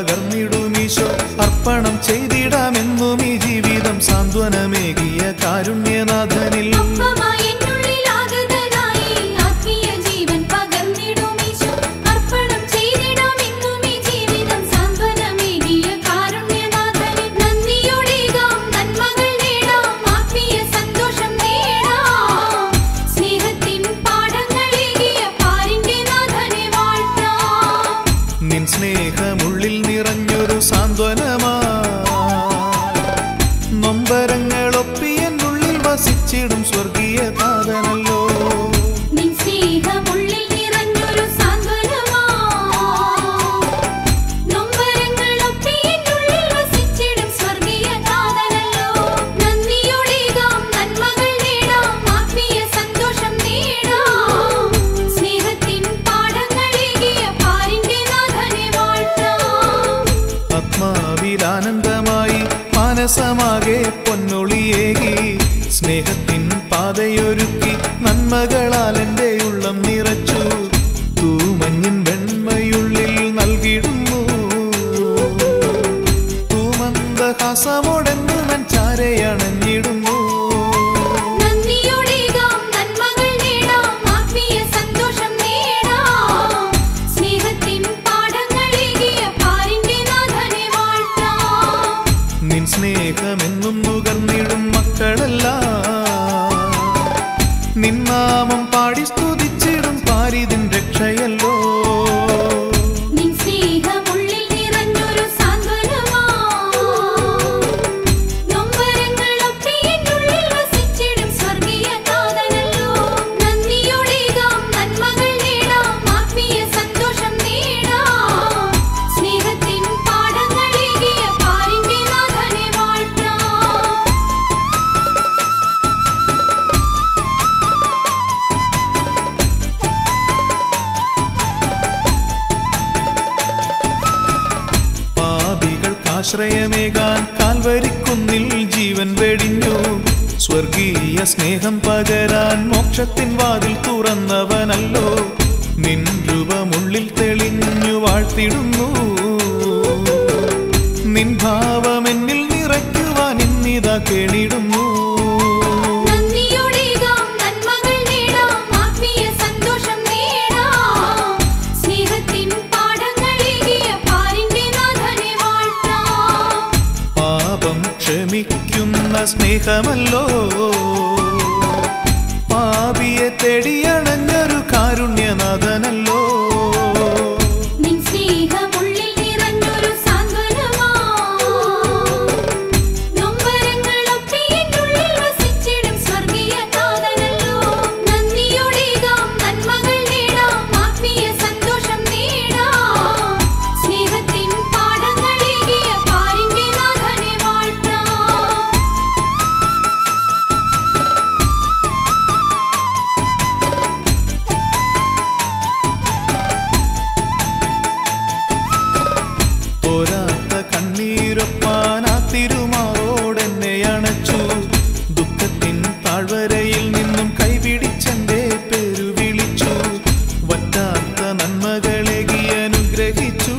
പകർന്നിടുമീശോ അർപ്പണം ചെയ്തിടാമെന്നും ഈ ജീവിതം സാന്ത്വനമേകിയ കാരുണ്യനാഥനിൽ അപ്പമായി എന്നുള്ളിൽ ആഗതനായി ആത്മീയ ജീവൻ പകർന്നിടുമീശോ അർപ്പണം ചെയ്തിടാമെന്നും ഈ ജീവിതം സാന്ത്വനമേകിയ കാരുണ്യനാഥന് നന്ദിയോടെകാം നന്മകൾ നേടാം ആത്മീയ സന്തോഷം നേടാം സ്നേഹത്തിൻ പാഠങ്ങളേകിയ പാരിന്റെ നാഥനെ വാഴ്ത്താം നിൻ സ്നേഹമുള്ളിൽ നിറഞ്ഞൊരു സാന്ത്വനമാ നൊമ്പരങ്ങളൊപ്പിയെന്നുള്ളിൽ വസിച്ചിടും സ്വർഗീയ താതനല്ലോ നിൻ സ്നേഹമുള്ളിൽ നിറഞ്ഞൊരു സാന്ത്വനമാ നൊമ്പരങ്ങളൊക്കെ എന്നുള്ളിൽ വസിച്ചിടും സ്വർഗീയ താതനല്ലോ നന്ദിയോടെകാം നന്മകൾ നേടാം ആത്മീയ സന്തോഷം നേടാം സ്നേഹത്തിൻ പാഠങ്ങളേകിയ പാരിന്റെ നാഥനെ വാഴ്ത്താം ആത്മാവിലാനന്ദമായി മാനസമാകെ പൊന്നൊളിയേകി സ്നേഹത്തിൻ പാതയൊരുക്കി നന്മകളാൽ എൻ്റെ ഉള്ളം നിറച്ചു തൂമഞ്ഞിൻ വെണ്മയുള്ളിൽ നൽകിടുന്നു തൂമന്ദഹാസമോടെന്ന് മഞ്ചാരയണഞ്ഞിടുന്നു നന്ദിയോടെകാം നന്മകൾ നേടാം ആത്മീയ സന്തോഷം നേടാം സ്നേഹത്തിൻ പാഠങ്ങളേകിയ പാരിന്റെ നാഥനെ വാഴ്ത്താം നിൻ സ്നേഹമെന്നും നുകർന്നിടും മക്കളെല്ലാം നിന്നാമം പാടി സ്തുതിച്ചിടും പാരിതിൻ രക്ഷയല്ലോ നിൻ സ്നേഹമുള്ളിൽ നിറഞ്ഞൊരു സാന്ത്വനമാ നൊമ്പരങ്ങളൊക്കെ എന്നുള്ളിൽ വസിച്ചിടും സ്വർഗീയ താതനല്ലോ നന്ദിയോടെകാം നന്മകൾ നേടാം ആത്മീയ സന്തോഷം നേടാം സ്നേഹത്തിൻ പാഠങ്ങളേകിയ പാരിന്റെ നാഥനെ വാഴ്ത്താം പാപികൾക്കാശ്രയമേകാൻ കാൽവരിക്കുന്നിൽ ജീവൻ വെടിഞ്ഞു സ്വർഗീയ സ്നേഹം പകരാൻ മോക്ഷത്തിൻ വാതിൽ തുറന്നവനല്ലോ നിൻ രൂപമുള്ളിൽ തെളിഞ്ഞു വാഴ്ത്തിടുന്നു നിൻ ഭാവമെന്നിൽ നിറയ്ക്കുവാൻ ഇന്നിതാ കേണിടുന്നു നന്ദിയോടെകാം നന്മകൾ നേടാം ആത്മീയ സന്തോഷം നേടാം സ്നേഹത്തിൻ പാഠങ്ങളേകിയ പാരിന്റെ നാഥനെ വാഴ്ത്താം പാപം ക്ഷമിക്കുന്ന സ്നേഹമല്ലോ പാപിയെ തേടിയണഞ്ഞൊരു കാരുണ്യനാഥനല്ലോ നിൻ സ്നേഹമുള്ളിൽ നിറഞ്ഞൊരു സാന്ത്വനമാ നൊമ്പരങ്ങളൊക്കെ എന്നുള്ളിൽ വസിച്ചിടും സ്വർഗീയ താതനല്ലോ നന്ദിയോടെകാം നന്മകൾ നേടാം ആത്മീയ സന്തോഷം നേടാം സ്നേഹത്തിൻ പാഠങ്ങളേകിയ പാരിന്റെ നാഥനെ വാഴ്ത്താം തോരാത്ത കണ്ണീരൊപ്പാൻ ആ തിരുമാറോടെന്നെ അണച്ചു ദുഃഖത്തിൻ താഴ്വരയിൽ നിന്നും കൈപിടിച്ചെന്റെ പേരു വിളിച്ചു വറ്റാത്ത നന്മകളേകി അനുഗ്രഹിച്ചു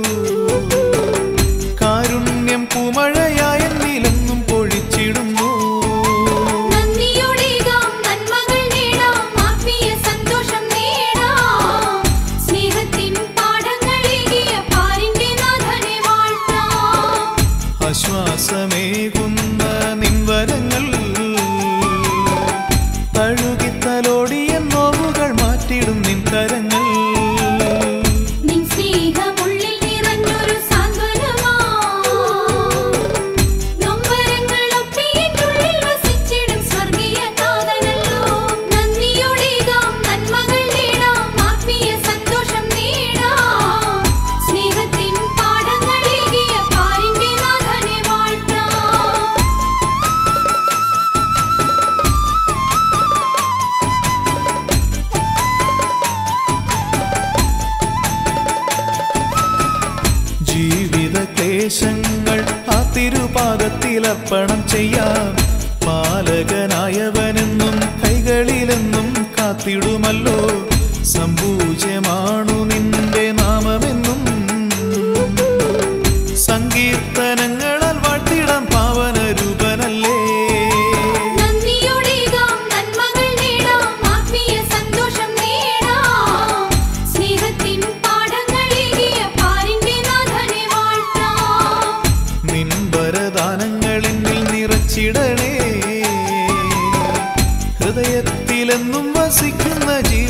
കാരുണ്യം പൂമഴയായ എന്നിലെന്നും പൊഴിച്ചിടുന്നു നന്ദിയോടെകാം നന്മകൾ നേടാം ആത്മീയ സന്തോഷം നേടാം സ്നേഹത്തിൻ പാഠങ്ങളേകിയ പാരിന്റെ നാഥനെ വാഴ്ത്താം ആശ്വാസമേകുന്ന നിൻവരങ്ങൾ തഴുകിത്തലോടിയ നോവുകൾ മാറ്റിടും നിൻ കരങ്ങൾ നിൻ സ്നേഹമുള്ളിൽ നിറഞ്ഞൊരു സാന്ത്വനമാ നൊമ്പരങ്ങളൊക്കെ എന്നുള്ളിൽ വസിച്ചിടും സ്വർഗീയ താതനല്ലോ നന്ദിയോടെകാം നന്മകൾ നേടാം ആത്മീയ സന്തോഷം നേടാം സ്നേഹത്തിൻ പാഠങ്ങളേകിയ പാരിന്റെ നാഥനെ വാഴ്ത്താം ജീവിത ക്ലേശങ്ങൾ ആ തിരുപാദത്തിലർപ്പണം ചെയ്യാം പാലകനായവനെന്നും കൈകളിലെന്നും കാത്തിടുമല്ലോ സംപൂജ്യമാണു നിന്റെ നാമമെന്നും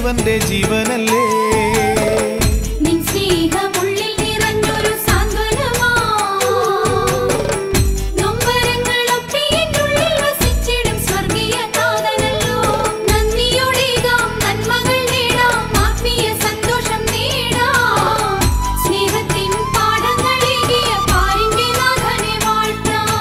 ജീവന്റെ ജീവനല്ലേ നിൻ സ്നേഹമുള്ളിൽ നിറഞ്ഞൊരു സാന്ത്വനമാ നൊമ്പരങ്ങളൊക്കെ എന്നുള്ളിൽ വസിച്ചിടും സ്വർഗീയ കാതലല്ലോ നന്ദിയോടേകാം നന്മകൾ നേടാം ആത്മീയ സന്തോഷം നേടാം സ്നേഹത്തിൻ പാഠങ്ങളേകിയ പാരിന്റെ നാഥനെ വാഴ്ത്താം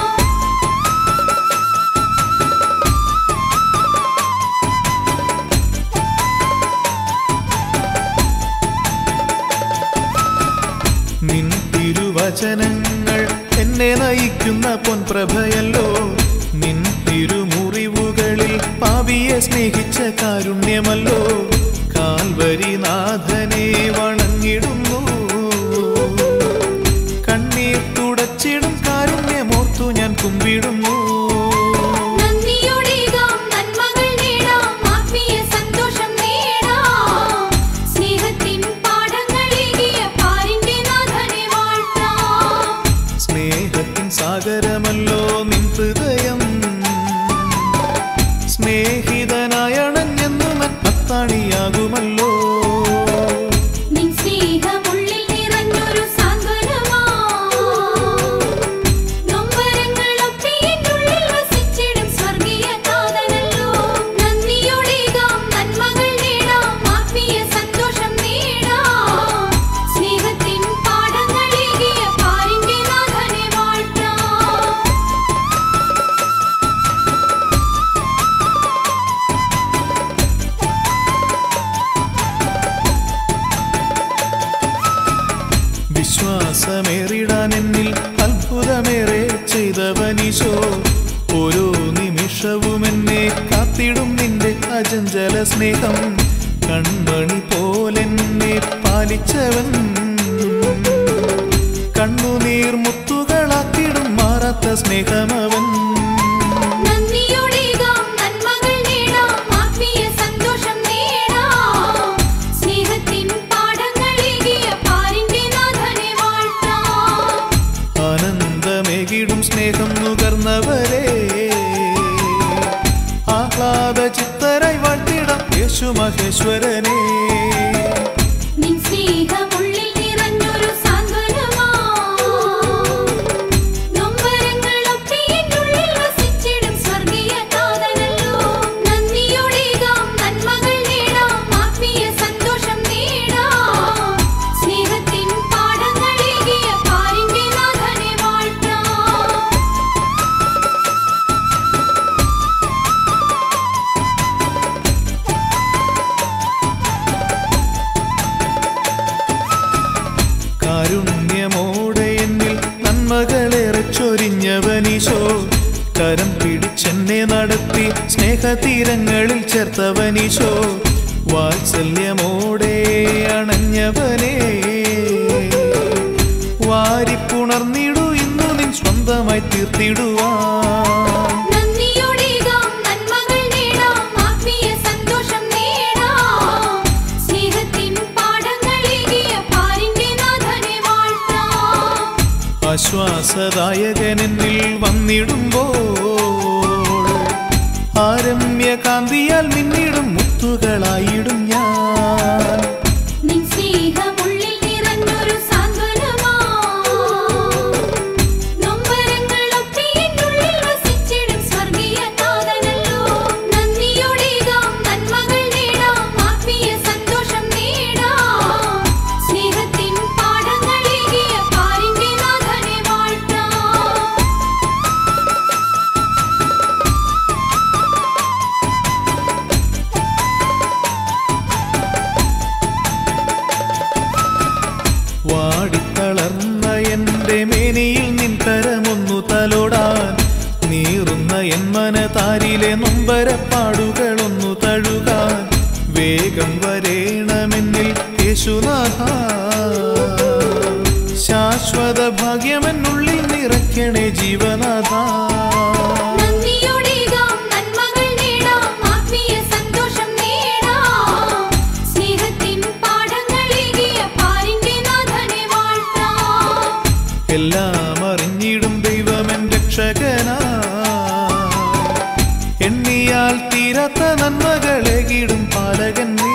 നിൻ തിരുവചനങ്ങൾ എന്നെ നയിക്കുന്ന പൊൻപ്രഭയല്ലോ നിൻ തിരുമുറിവുകളിൽ പാപിയെ സ്നേഹിച്ച കാരുണ്യമല്ലോ കാൽവരി നാഥനെ വണങ്ങിടുന്നു കണ്ണീർ തുടച്ചിടും കാരുണ്യമോർത്തു ഞാൻ കുമ്പിടുന്നു നന്ദിയോടേകാം നന്മകൾ നേടാം ആത്മീയ സന്തോഷം നേടാം സ്നേഹത്തിൻ പാഠങ്ങളേകിയ പാരിന്റെ നാഥനെ വാഴ്ത്താം സ്നേഹത്തിൻ സാഗരമല്ലോ നിൻ ഹൃദയം സ്നേഹിതനായണഞ്ഞെന്നും അത്താണിയാകുമല്ലോ നിൻ സ്നേഹമുള്ളിൽ നിറഞ്ഞൊരു സാന്ത്വനമാ നൊമ്പരങ്ങളൊക്കെ എന്നുള്ളിൽ വസിച്ചിടും സ്വർഗീയ കാതലല്ലോ നന്ദിയോടേകാം നന്മകൾ നേടാം ആത്മീയ സന്തോഷം നേടാം സ്നേഹത്തിൻ പാഠങ്ങളേകിയ പാരിന്റെ നാഥനെ വാഴ്ത്താം വിശ്വാസമേറിടാൻ എന്നിൽ അത്ഭുതമേറെ ചെയ്തവനീശോ ഓരോ നിമിഷവും എന്നെ കാത്തിടും നിന്റെ അജഞ്ചല സ്നേഹം കൺമണി പോലെന്നെ പാലിച്ചവൻ കണ്ണുനീർ മുത്തുകളാക്കിടും മാറാത്ത സ്നേഹമവൻ നന്ദിയോടേകാം നന്മകൾ നേടാം ആത്മീയ സന്തോഷം നേടാം സ്നേഹത്തിൻ പാഠങ്ങളേകിയ പാരിന്റെ നാഥനെ വാഴ്ത്താം ആനന്ദമേകിടും സ്നേഹം നുകർന്നവരെ ആഹ്ലാദ ചിത്തരായി വാഴ്ത്തിടാം യേശു മഹേശ്വരനെ നിൻ സ്നേഹമുള്ളിൽ നിറഞ്ഞൊരു സാന്ത്വനമാ നൊമ്പരങ്ങളൊക്കെ എന്നുള്ളിൽ വസിച്ചിടും സ്വർഗീയ കാതലല്ലോ നന്ദിയോടേകാം നന്മകൾ നേടാം ആത്മീയ സന്തോഷം നേടാം സ്നേഹത്തിൻ പാഠങ്ങളേകിയ പാരിന്റെ നാഥനെ വാഴ്ത്താം കാരുണ്യമോടെ എന്നിൽ നന്മകളേറെ ചൊരിഞ്ഞവനീശോ കരം പിടിച്ചെന്നെ നടത്തി സ്നേഹതീരങ്ങളിൽ ചേർത്തവനീശോ വാത്സല്യമോടെ അണഞ്ഞവനെ വാരിപ്പുണർന്നിടു ഇന്നു നിൻ സ്വന്തമായി തീർത്തിടുവാൻ നന്ദിയോടേകാം നന്മകൾ നേടാം ആത്മീയ സന്തോഷം നേടാം സ്നേഹത്തിൻ പാഠങ്ങളേകിയ പാരിന്റെ നാഥനെ വാഴ്ത്താം ആശ്വാസദായകനെന്നിൽ വന്നിടുമ്പോൾ ആരമ്യകാന്തിയാൽ മിന്നിടും മുത്തുകളായിടും ഞാൻ നിൻ സ്നേഹമുള്ളിൽ നിറഞ്ഞൊരു സാന്ത്വനമാ നൊമ്പരങ്ങളൊക്കെ എന്നുള്ളിൽ വസിച്ചിടും സ്വർഗീയ കാതലല്ലോ നന്ദിയോടേകാം നന്മകൾ നേടാം ആത്മീയ സന്തോഷം നേടാം സ്നേഹത്തിൻ പാഠങ്ങളേകിയ പാരിന്റെ നാഥനെ വാഴ്ത്താം വാടിത്തളർന്ന എന്റെ മേനിയിൽ നിൻ കരമൊന്നു തലോടാൻ നീറുന്ന എൻ മനതാരിലെ നൊമ്പരപ്പാടുകളൊന്നു തഴുകാൻ വേഗം വരേണമെന്നിൽ യേശുനാഥ ശാശ്വത ഭാഗ്യമെന്നുള്ളിൽ നിറയ്ക്കണേ ജീവനാഥ നന്ദിയോടേകാം നന്മകൾ നേടാം ആത്മീയ സന്തോഷം നേടാം സ്നേഹത്തിൻ പാഠങ്ങളേകിയ പാരിന്റെ നാഥനെ വാഴ്ത്താം എല്ലാം അറിഞ്ഞിടും ദൈവമെൻ രക്ഷകനാ എണ്ണിയാൽ തീരാത്ത നന്മകളെകിടും പാലകൻ നീ